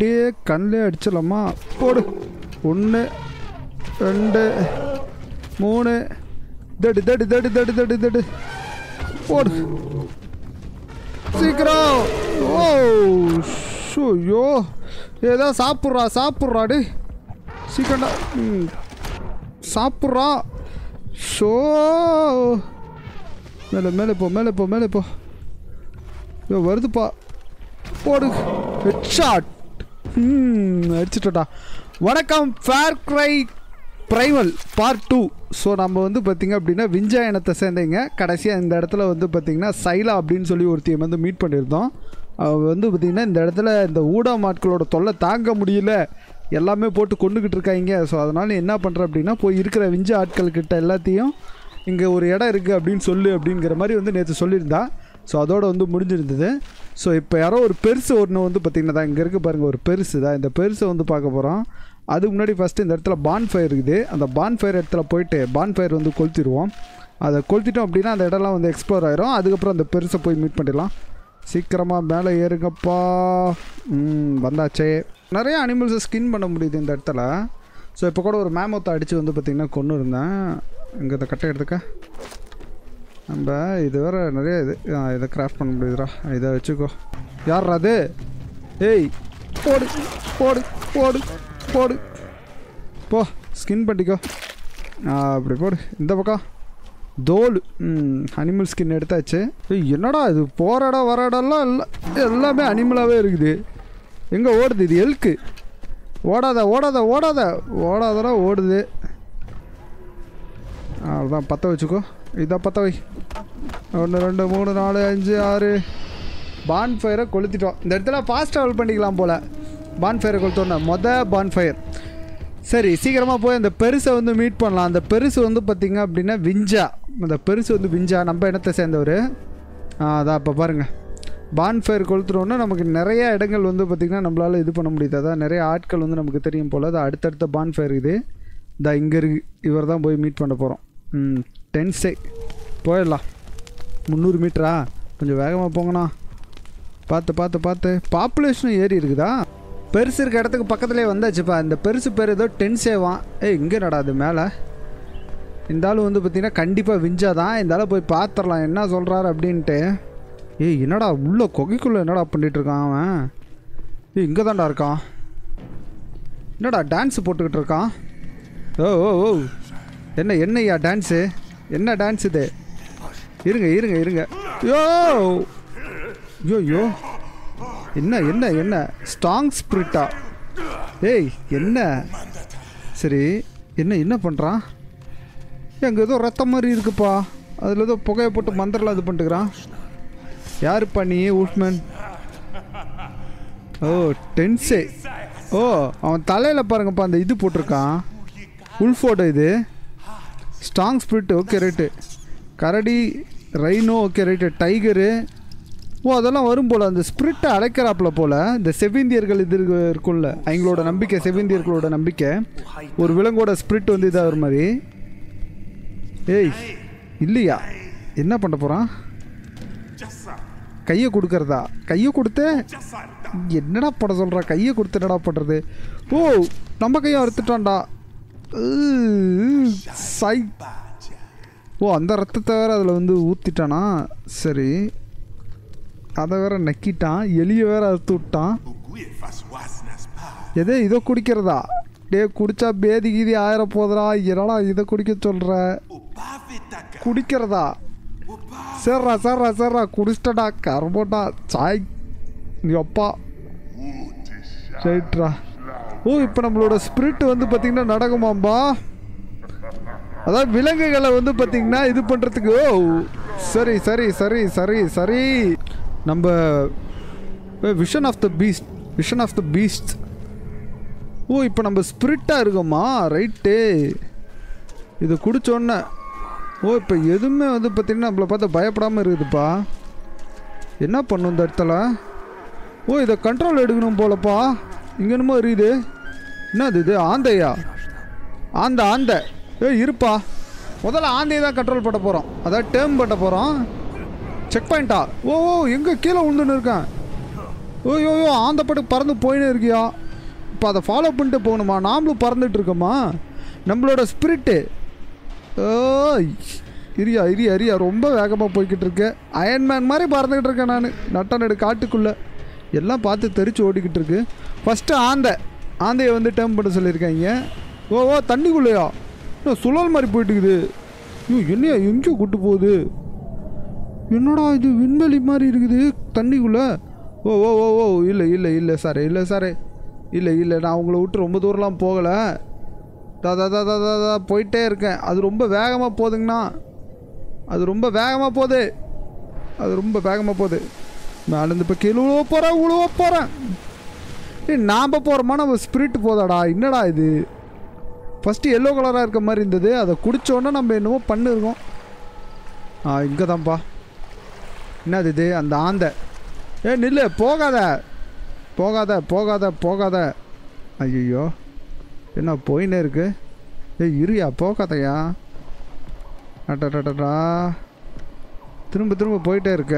அப்படியே கண்ணிலே அடிச்சிடலாமா போடு ஒன்று ரெண்டு மூணு தடு தடு தடு தடு தடு தடு போடு சீக்கிரம் ஓ ஷோயோ ஏதோ சாப்பிட்றா சாப்பிட்றா டே சீக்கிரம்டா ம் சாப்பிட்றா ஷோ மேலே மேலே போ மேலே போ மேலே போ ஐயோ வருதுப்பா போடு ஹெட்ஷாட் ம் அடிச்சிட்டோடா வணக்கம் far cry primal part two so நம்ம வந்து பார்த்திங்க அப்படின்னா விஞ்சா இனத்தை சேர்ந்தீங்க கடைசியாக இந்த இடத்துல வந்து பார்த்திங்கன்னா சைலா அப்படின்னு சொல்லி ஒருத்தியை வந்து மீட் பண்ணியிருந்தோம் அவ வந்து பார்த்திங்கன்னா இந்த இடத்துல இந்த ஊடாம் ஆட்களோட தொல்லை தாங்க முடியல எல்லாமே போட்டு கொண்டுக்கிட்டு இருக்காங்க ஸோ அதனால் என்ன பண்ணுறேன் அப்படின்னா போய் இருக்கிற விஞ்ச ஆட்கள்கிட்ட எல்லாத்தையும் இங்கே ஒரு இடம் இருக்குது அப்படின்னு சொல்லு அப்படிங்கிற மாதிரி வந்து நேற்று சொல்லியிருந்தா ஸோ அதோட வந்து முடிஞ்சிருந்தது ஸோ இப்போ யாரோ ஒரு பெருசு ஒன்று வந்து பார்த்திங்கன்னா தான் இங்கே இருக்குது பாருங்கள் ஒரு பெருசு தான் இந்த பெருசை வந்து பார்க்க போகிறோம் அதுக்கு முன்னாடி ஃபஸ்ட்டு இந்த இடத்துல பான் ஃபயர் இருக்குது அந்த பான் ஃபயர் இடத்துல போயிட்டு பான் ஃபயர் வந்து கொளுத்திடுவோம் அதை கொளுத்திட்டோம் அப்படின்னா அந்த இடம்லாம் வந்து எக்ஸ்ப்ளோர் ஆயிரும் அதுக்கப்புறம் அந்த பெருசை போய் மீட் பண்ணிடலாம் சீக்கிரமாக மேலே ஏறுங்கப்பா ம் வந்தாச்சே நிறைய அனிமல்ஸை ஸ்கின் பண்ண முடியுது இந்த இடத்துல ஸோ இப்போ கூட ஒரு மேமத்தை அடித்து வந்து பார்த்திங்கன்னா கொண்டு இருந்தேன் இங்கே இந்த கட்டை எடுத்துக்க நம்ம இது வேற நிறைய இது ஆ, இதை கிராஃப்ட் பண்ண முடியுதுடா இதை வச்சுக்கோ யார் அது ஏய் போடு போடு போடு போடு போ ஸ்கின் பண்ணிக்கோ ஆ, அப்படி போடு இந்த பக்கம் தோல் ம் அனிமல் ஸ்கின் எடுத்தாச்சு ஏய், என்னடா இது போகிற இடம் வர இடம்லாம் எல்லாம் எல்லாமே அனிமலாகவே இருக்குது எங்கே ஓடுது இது எல்க்கு ஓடாத ஓடாத ஓடாத ஓடாதடா ஓடுது அவ்வளோதான் பற்ற வச்சுக்கோ இதான் பற்ற வை ஒன்று ரெண்டு மூணு நாலு அஞ்சு ஆறு பான் ஃபயரை கொளுத்திட்டோம் இந்த இடத்துல ஃபாஸ்ட் ட்ராவல் பண்ணிக்கலாம் போல் பான் ஃபயரை கொளுத்தோன்னே மொதல் பான் ஃபயர் சரி சீக்கிரமாக போய் அந்த பெருசை வந்து மீட் பண்ணலாம் அந்த பெருசு வந்து பார்த்திங்க அப்படின்னா விஞ்சா அந்த பெருசு வந்து விஞ்சா நம்ம இடத்தை சேர்ந்தவர் அதான் இப்போ பாருங்கள் பான் ஃபயர் கொளுத்துறோன்னா நமக்கு நிறைய இடங்கள் வந்து பார்த்திங்கன்னா நம்மளால் இது பண்ண முடியுது அதான் நிறைய ஆட்கள் வந்து நமக்கு தெரியும் போல் அது அடுத்தடுத்த பான் ஃபயர் இது இந்த இங்கே இருக்கு இவர் தான் போய் மீட் பண்ண போகிறோம் ம் டென்ஸே போயிடலாம் முந்நூறு மீட்டரா கொஞ்சம் வேகமாக போங்கண்ணா பார்த்து பார்த்து பார்த்து பாப்புலேஷனும் ஏறி இருக்குதா பெருசு இருக்க இடத்துக்கு பக்கத்துலேயே வந்தாச்சுப்பா இந்த பெருசு பேர் ஏதோ டென்ஸேவான் ஏய் இங்கே நடாது மேலே இந்த ஆள் வந்து பார்த்தீங்கன்னா கண்டிப்பாக விஞ்சா தான் இந்த ஆளை போய் பார்த்துடலாம் என்ன சொல்கிறாரு அப்படின்ட்டு ஏய் என்னடா உள்ள குகைக்குள்ளே என்னடா பண்ணிட்டு இருக்கான் அவன் ஏய் இங்கே தான்டா இருக்கான் என்னடா டான்ஸ் போட்டுக்கிட்டு இருக்கான் ஓ ஓ ஓ என்ன என்னய்யா டான்ஸு என்ன டான்ஸ் இது இருங்க இருங்க இருங்க யோ யோ யோ என்ன என்ன என்ன ஸ்ட்ராங் ஸ்பிரிட்டா ஏய் என்ன சரி என்ன என்ன பண்ணுறான் அங்கே ஏதோ ரத்தம் மாதிரி இருக்குப்பா அதில் ஏதோ புகையை போட்டு மந்திரலாம் இது பண்ணிட்டுக்கிறான் யாருப்பா நீ உல்ஃப்மேன் ஓ டென்ஸே ஓ அவன் தலையில் பாருங்கப்பா அந்த இது போட்டிருக்கான் உல்ஃபோட இது ஸ்ட்ராங் ஸ்பிரிட் ஓகே ரைட்டு கரடி ரைனோ ஓகே ரைட்டு டைகரு ஓ அதெல்லாம் வரும் போல் அந்த ஸ்பிரிட்டை அழைக்கிறாப்புல போல் இந்த செவிந்தியர்கள் இது இருக்கு- இருக்கும்ல அவங்களோட நம்பிக்கை செவிந்தியர்களோட நம்பிக்கை ஒரு விலங்கோட ஸ்பிரிட் வந்து இதாக மாதிரி ஏய் இல்லையா என்ன பண்ண போகிறான் கையை கொடுக்கறதா கையை கொடுத்து என்னடா பண்ண சொல்கிறா கையை கொடுத்து என்னடா பண்ணுறது ஓ நம்ம கையை அறுத்துட்டான்டா உ, சை ஓ அந்த ரத்தத்தை வேற அதில் வந்து ஊற்றிட்டானா சரி அதை வேற நக்கிட்டான் எலியை வேற அறுத்து விட்டான் எதே இதை குடிக்கிறதா டே குடிச்சா பேதி கீதி ஆயிர போதுடா என்னடா இதை குடிக்க சொல்கிற குடிக்கிறதா சேர்றா சேர்றா சேர்றா குடிச்சிட்டடா கரம்போட்டா சாய் நீ அப்பா ரைட்ரா ஓ இப்போ நம்மளோட ஸ்பிரிட் வந்து பார்த்திங்கன்னா நடக்குமாம்பா அதாவது விலங்குகளை வந்து பார்த்திங்கன்னா இது பண்ணுறதுக்கு ஓ சரி சரி சரி சரி சரி நம்ம vision of the beast vision of the beast ஓ இப்போ நம்ம ஸ்பிரிட்டாக இருக்கோமா ரைட்டு இது குடிச்சோன்னே ஓ இப்போ எதுவுமே வந்து பார்த்திங்கன்னா நம்மளை பார்த்து பயப்படாமல் இருக்குதுப்பா என்ன பண்ணும் இந்த இடத்துல ஓ இதை கண்ட்ரோல் எடுக்கணும் போலப்பா இங்கே என்னமோ இருக்குது என்னது இது ஆந்தையா ஆந்த ஆந்த ஏ இருப்பா முதல்ல ஆந்தையை தான் கண்ட்ரோல் பண்ண போகிறோம் அதாவது டேர்ம் பண்ண போகிறோம் செக் பாயிண்டா ஓ ஓ எங்கே கீழே விழுந்துன்னு இருக்கேன் ஓயோ ஆந்த பட்டு பறந்து போயினே இருக்கியா இப்போ அதை ஃபாலோ பண்ணிட்டு போகணுமா நாமளும் பறந்துட்டு இருக்கோமா நம்மளோட ஸ்பிரிட்டு ஓய் இரியா இரியா இரியா ரொம்ப வேகமாக போய்கிட்டு இருக்கேன் அயன்மேன் மாதிரி பறந்துக்கிட்டு இருக்கேன் நான் நட்ட நடு காட்டுக்குள்ளே எல்லாம் பார்த்து தெரிச்சு ஓடிக்கிட்டு இருக்கு ஃபஸ்ட்டு ஆந்தை ஆந்தையை வந்து டேர்ம் பண்ண சொல்லியிருக்காங்க ஓ ஓ தண்ணிக்குள்ளேயா இன்னும் சுழல் மாதிரி போயிட்டு இருக்குது ஐயோ என்னையா எங்கேயோ கூட்டு போகுது என்னடா இது விண்வெளி மாதிரி இருக்குது தண்ணிக்குள்ளே ஓ ஓ ஓ ஓ இல்லை இல்லை இல்லை சார் இல்லை சார் இல்லை இல்லை நான் உங்களை விட்டு ரொம்ப தூரம்லாம் போகலை தா தா தா தா, தா தா போயிட்டே இருக்கேன் அது ரொம்ப வேகமாக போகுதுங்கண்ணா அது ரொம்ப வேகமாக போகுது அது ரொம்ப வேகமாக போகுது மேலேருந்து இப்போ கீழே உழுவ போகிறேன் உழுவ போகிறேன் ஏய் நாம் போகிறோமா நம்ம ஸ்பிரிட் போதாடா என்னடா இது ஃபஸ்ட்டு எல்லோ கலராக இருக்க மாதிரி இருந்தது அதை குடித்தோன்னே நம்ம என்னவோ பண்ணிருக்கோம் ஆ இங்கே தான்ப்பா என்னது இது அந்த ஆந்தை ஏ நில்லு போகாத போகாத போகாத போகாத ஐயோ என்ன போயின்னே இருக்கு ஏய் இருயா போகாதயா அடடடடா திரும்ப திரும்ப போயிட்டே இருக்க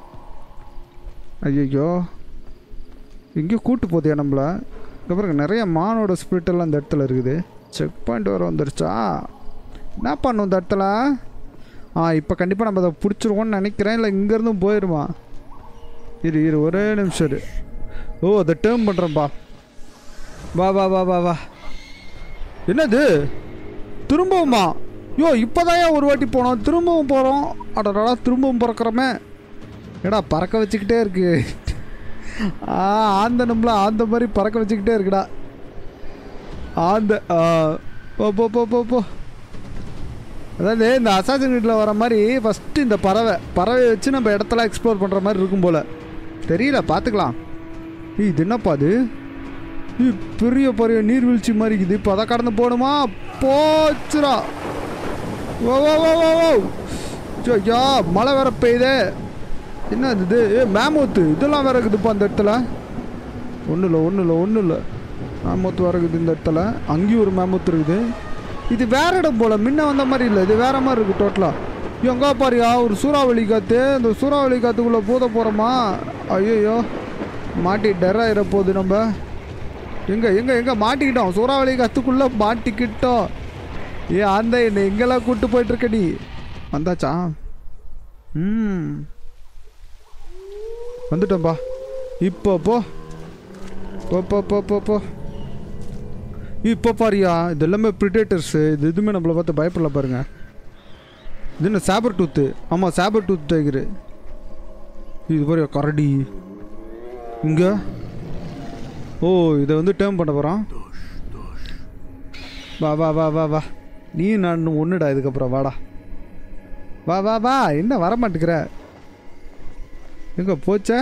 ஐயோ எங்கேயோ கூட்டு போதியா நம்மள இங்க பாருங்க நிறைய மானோட ஸ்பிரிட் எல்லாம் இந்த இடத்துல இருக்குது செக் பாயிண்ட் வர வந்துருச்சா என்ன பண்ணும் இந்த இடத்துல ஆ இப்போ கண்டிப்பாக நம்ம அதை பிடிச்சிருவோன்னு நினைக்கிறேன் இல்லை இங்கேருந்தும் போயிடுமா இரு இரு ஒரே நிமிஷம் இரு ஓ அதை டேர்ம் பண்ணுறேன்ப்பா வா வா வா வா வா என்னது திரும்பவுமா யோ இப்போதான் ஒரு வாட்டி போனோம் திரும்பவும் போகிறோம் அடடா திரும்பவும் பிறக்கிறோமே ஏடா பறக்க வச்சுக்கிட்டே இருக்கு ஆ ஆந்த நம்மள ஆந்த மாதிரி பறக்க வச்சுக்கிட்டே இருக்குடா ஆந்த ஆ, போ போ போ போ போ அதாவது இந்த அசாசின் வீட்டில் வர மாதிரி ஃபஸ்ட்டு இந்த பறவை பறவையை வச்சு நம்ம இடத்துல எக்ஸ்ப்ளோர் பண்ணுற மாதிரி இருக்கும் போல் தெரியல பார்த்துக்கலாம் ஏய், இது என்னப்பா அது ஏய், பெரிய பெரிய நீர்வீழ்ச்சி மாதிரி இருக்குது இப்போ அதை கடந்து போகணுமா போச்சுரா ஓ ஓ ஓ ஓ ஓ ஐயோ, ஐயா மழை வேற பெய்யுதே என்ன இது ஏ மேமூத்து இதெல்லாம் வேற இருக்குதுப்பா அந்த இடத்துல ஒன்றும் இல்லை ஒன்றும் இல்லை ஒன்றும் இல்லை மேமூத்து வேற இருக்குது இந்த இடத்துல அங்கேயும் ஒரு மேமூத்து இருக்குது இது வேற இடம் போல முன்ன வந்த மாதிரி இல்லை இது வேற மாதிரி இருக்குது டோட்டலாக எங்கே பாரியா ஒரு சூறாவளி காற்று இந்த சூறாவளி காற்றுக்குள்ளே போத போகிறோமா ஐயோ மாட்டி டெராயிர போகுது நம்ம எங்கே எங்கே எங்கே மாட்டிக்கிட்டோம் சூறாவளி காற்றுக்குள்ளே மாட்டிக்கிட்டோம் ஏ அந்த என்னை எங்கெல்லாம் கூப்பிட்டு போயிட்டுருக்க நீ வந்தாச்சா ம் வந்துட்டோம்பா இப்போ போ போ போ போ போ போ இப்போ பாரியா இது எல்லாமே ப்ரிடேட்டர்ஸு இது எதுவுமே நம்மளை பார்த்து பயப்படல பாருங்க இது என்ன சாபர் டூத்து ஆமாம் சாபர் டூத் டைகரு இது பாரியா கரடி இங்கே ஓ இதை வந்து டேர்ம் பண்ண போகிறான் வா வா வா வா வா நீ நான் ஒன்றுடா இதுக்கப்புறம் வாடா வா வா வா என்ன வர மாட்டேங்கிற எங்கே போச்சே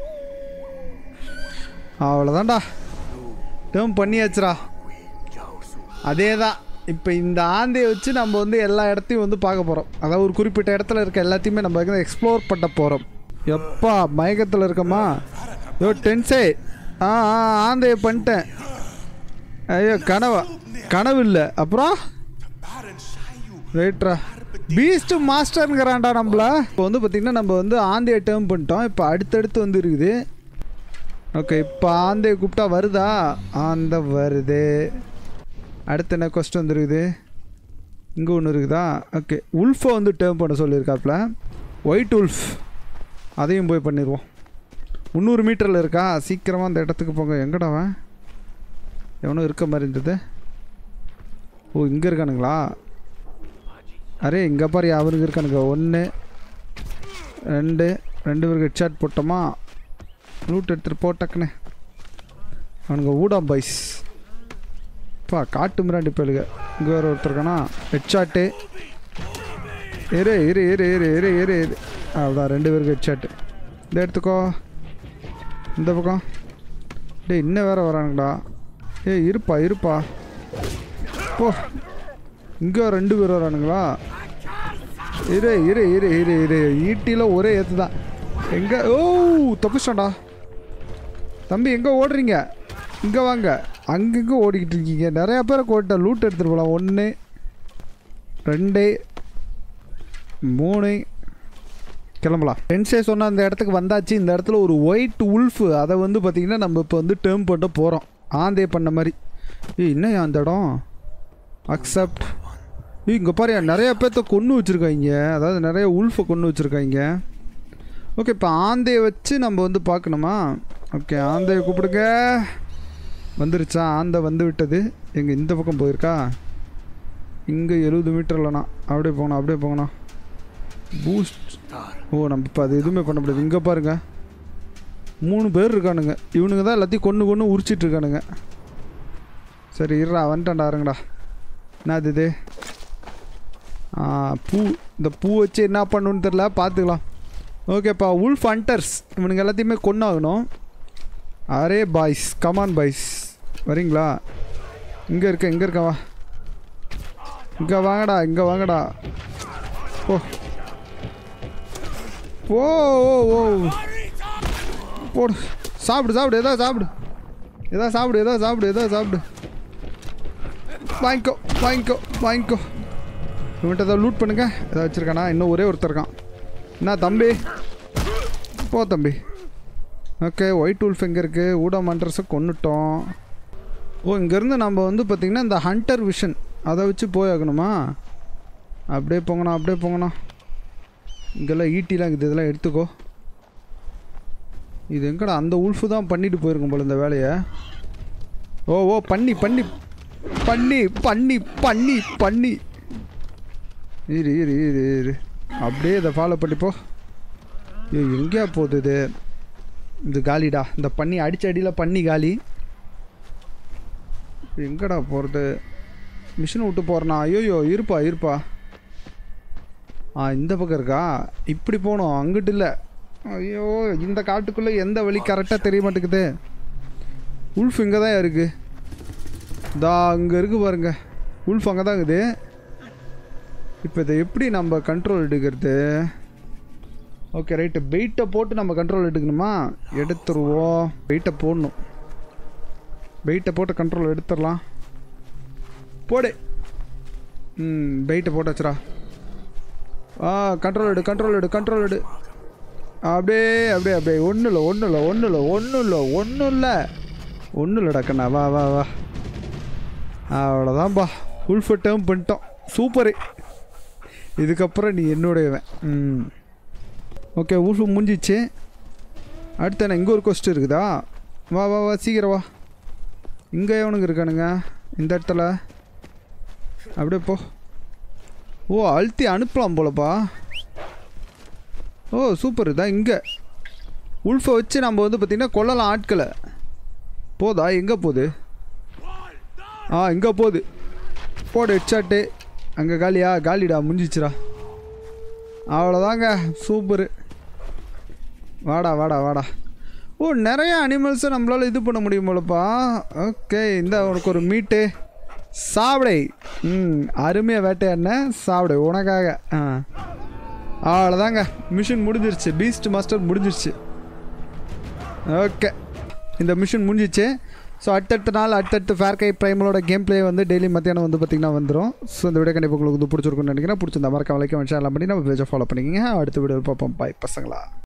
அவ்வளோதான்டா டேர்ம் பண்ணியாச்சுடா அதே தான் இப்போ இந்த ஆந்தையை வச்சு நம்ம வந்து எல்லா இடத்தையும் வந்து பார்க்க போகிறோம் அதாவது ஒரு குறிப்பிட்ட இடத்துல இருக்க எல்லாத்தையுமே நம்ம வந்து எக்ஸ்ப்ளோர் பண்ண போகிறோம் எப்பா மயக்கத்தில் இருக்கமா யோ டென்ஸே ஆ ஆ ஆந்தையை பண்ணிட்டேன் ஐயோ கனவா கனவு இல்லை அப்புறம் ரைட்ரா பீஸ்ட் மாஸ்டருங்கிறான்டா நம்மள இப்போ வந்து பார்த்திங்கன்னா நம்ம வந்து ஆந்தையை டேர்ம் பண்ணிட்டோம் இப்போ அடுத்தடுத்து வந்து இருக்குது ஓகே இப்போ ஆந்தையை கூப்பிட்டா வருதா ஆந்த வருது அடுத்து என்ன கொஸ்டின் வந்துருக்குது இங்கே ஒன்று இருக்குதா ஓகே உல்ஃபை வந்து டேர்ம் பண்ண சொல்லியிருக்காப்புல ஒயிட் உல்ஃப் அதையும் போய் பண்ணிடுவோம் முந்நூறு மீட்டரில் இருக்கா சீக்கிரமாக அந்த இடத்துக்கு போங்க எங்கடா அவன் எவனோ இருக்க மாதிரி இருந்தது ஓ இங்கே இருக்கானுங்களா அரே இங்கே பாரு அவனுக்கு இருக்கானுங்க ஒன்று ரெண்டு ரெண்டு பேருக்கு ஹெட்ஷாட் போட்டோமா லூட் எடுத்துகிட்டு போட்டக்குனே அவனுங்க ஊடாம் பாய்ஸ் பா காட்டு மிராண்டி போயிலுங்க இங்கே வேறு ஒருத்தருக்கானா ஹெட்ஷாட்டு இரு இரு இரு இரு இரு இரு இரு அவ்வளோதான் ரெண்டு பேருக்கு ஹெட்ஷாட்டு இந்த எடுத்துக்கோ இந்த பக்கம் டேய் இன்னும் வேற வரானுங்கடா ஏய் இருப்பா இருப்பா போ இங்கே ரெண்டு பேர் வரானுங்களா இரு இரு இரு இரு இரு ஈட்டியில் ஒரே ஏற்று தான் எங்கே ஓ தப்பிச்சிட்டோம்டா தம்பி எங்கே ஓடுறீங்க இங்கே வாங்க அங்கங்கே ஓடிக்கிட்டு இருக்கீங்க நிறையா பேரை கோட்டை லூட் எடுத்துகிட்டு போகலாம் ஒன்று ரெண்டு மூணு கிளம்பலாம் ஃப்ரெண்ட்ஸே சொன்ன அந்த இடத்துக்கு வந்தாச்சு இந்த இடத்துல ஒரு ஒயிட் உல்ஃபு அதை வந்து பார்த்திங்கன்னா நம்ம இப்போ வந்து டேர்ம் பண்ண போகிறோம் ஆந்தே பண்ண மாதிரி ஏய் என்ன அந்த இடம் அக்செப்ட் ஏய் இங்கே பாரு நிறைய பேர்த்த கொன்று வச்சுருக்காங்க அதாவது நிறைய உல்ஃபை கொன்று வச்சுருக்காங்க ஓகே இப்போ ஆந்தையை வச்சு நம்ம வந்து பார்க்கணுமா ஓகே ஆந்தையை கூப்பிடுங்க வந்துருச்சா ஆந்தை வந்து விட்டது எங்கே இந்த பக்கம் போயிருக்கா இங்கே எழுபது மீட்டர் இல்லைண்ணா அப்படியே போகணும் அப்படியே போகணும் பூஸ்ட் ஓ நம்ம இப்போ அது எதுவுமே பண்ண முடியாது இங்கே பாருங்க மூணு பேர் இருக்கானுங்க இவனுங்க தான் எல்லாத்தையும் கொன்று கொன்று உரிச்சிட்டு இருக்கானுங்க சரி இருடா வந்துட்டான்டா இருங்கடா என்னது இது ஆ, பூ இந்த பூ வச்சு என்ன பண்ணணும்னு தெரில பார்த்துக்கலாம் ஓகேப்பா உல்ஃப் ஹண்டர்ஸ் இவனுங்க எல்லாத்தையுமே கொண்டாகணும் அரே பாய்ஸ் கமான் பாய்ஸ் வரீங்களா இங்கே இருக்க இங்கே இருக்க வா இங்கே வாங்கடா இங்கே வாங்கடா ஓ ஓ ஓ ஓ போடு சாப்பிடு சாப்பிடு எதா சாப்பிடு எதா சாப்பிடு எதா சாப்பிடு எதா சாப்பிடு வாங்கிக்கோ வாங்கிக்கோ வாங்கிக்கோ இவன்கிட்ட ஏதாவது லூட் பண்ணுங்க ஏதாவது வச்சுருக்கானா இன்னும் ஒரே ஒருத்தர் இருக்கான் என்ன தம்பி போ தம்பி ஓகே ஒயிட் உல்ஃப் எங்கே இருக்குது ஊடம் ஹண்டர்ஸை கொண்டுட்டோம் ஓ இங்கேருந்து நம்ம வந்து பார்த்திங்கன்னா இந்த ஹண்டர் விஷன் அதை வச்சு போயாகணுமா அப்படியே போங்கண்ணா அப்படியே போங்கண்ணா இங்கெல்லாம் ஈட்டிலாம் இருக்குது இதெல்லாம் எடுத்துக்கோ இது எங்கடா அந்த உல்ஃபு தான் பண்ணிட்டு போயிருக்கும் போல இந்த வேலையை ஓ ஓ பண்ணி பண்ணி பண்ணி பண்ணி பண்ணி பண்ணி இரு இரு இரு இரு அப்படியே இதை ஃபாலோ பண்ணிப்போ ஐயோ எங்கேயா போகுது இது இது காலிடா இந்த பண்ணி அடிச்ச அடியில் பண்ணி காலி எங்கடா போகிறது மிஷினை விட்டு போகிறனா ஐயோயோ இருப்பா இருப்பா ஆ இந்த பக்கம் இருக்கா இப்படி போகணும் அங்கிட்டு இல்லை ஐயோ இந்த காட்டுக்குள்ளே எந்த வழி கரெக்டாக தெரிய மாட்டேங்குது உல்ஃப் இங்கே தான் இருக்குது தா அங்கே இருக்கு பாருங்க உல்ஃப் அங்கே தான் இருக்குது இப்போ இதை எப்படி நம்ம கண்ட்ரோல் எடுக்கிறது ஓகே ரைட்டு வெயிட்டை போட்டு நம்ம கண்ட்ரோல் எடுக்கணுமா எடுத்துருவோம் வெயிட்டை போடணும் வெயிட்டை போட்டு கண்ட்ரோல் எடுத்துடலாம் போடு ம் வெயிட்டை போட்டாச்சுடா ஆ கண்ட்ரோல் எடு கண்ட்ரோல் எடு கண்ட்ரோல் எடு அப்படியே அப்படியே அப்படியே ஒன்றும் இல்லை ஒன்றும் இல்லை ஒன்றும் இல்லை ஒன்றும் இல்லை ஒன்றும் இல்லை ஒன்றும் இல்லைடா கண்ணா வா வா வா அவ்வளோதான்பா ஃபுல் ஃபிட் டேர்ம் பண்ணிட்டோம் சூப்பரு இதுக்கப்புறம் நீ என்னுடையவன் ம் ஓகே ஊஃபு முடிஞ்சிச்சு அடுத்து என்ன இங்கே ஒரு கொஸ்ட் இருக்குதா வா வா வா சீக்கிரம் வா இங்கே எவனுங்க இருக்கானுங்க இந்த இடத்துல அப்படியே போ ஓ அழுத்தி அனுப்பலாம் போலப்பா ஓ சூப்பர் இதான் இங்கே உல்ஃபை வச்சு நம்ம வந்து பார்த்திங்கன்னா கொல்லலாம் ஆட்களை போதா எங்கே போகுது ஆ இங்கே போகுது போடு ஹெட்ஷாட்டு அங்கே காலியா காலிடா முடிஞ்சிச்சுடா அவ்வளோதாங்க சூப்பரு வாடா வாடா வாடா ஓ நிறைய அனிமல்ஸை நம்மளால் இது பண்ண முடியும் போலப்பா ஓகே இந்த உனக்கு ஒரு மீட்டு சாப்பிடை ம் அருமையாக வேட்டையாடின சாப்பிடு உனக்காக ஆ அவ்வளோதாங்க மிஷின் முடிஞ்சிருச்சு பீஸ்ட் மாஸ்டர் முடிஞ்சிருச்சு ஓகே இந்த மிஷின் முடிஞ்சிச்சு ஸோ அடுத்தடுத்த நாள் அடுத்தடுத்த ஃபேர் கை ப்ரைமலோட கேம் ப்ளே வந்து டெய்லி மத்தியானம் வந்து பார்த்திங்கன்னா வந்துடும் ஸோ இந்த வீடியோ கண்டிப்பாக உங்களுக்கு வந்து பிடிச்சிருக்குன்னு நினைக்கிறேன் பிடிச்சிருந்த மறக்க வலைக்கம் ஷேர்லாம் பண்ணி நம்ம பேஜை ஃபாலோ பண்ணிக்கங்க அடுத்த வீடியோ பார்ப்போம் பாய் பசங்களா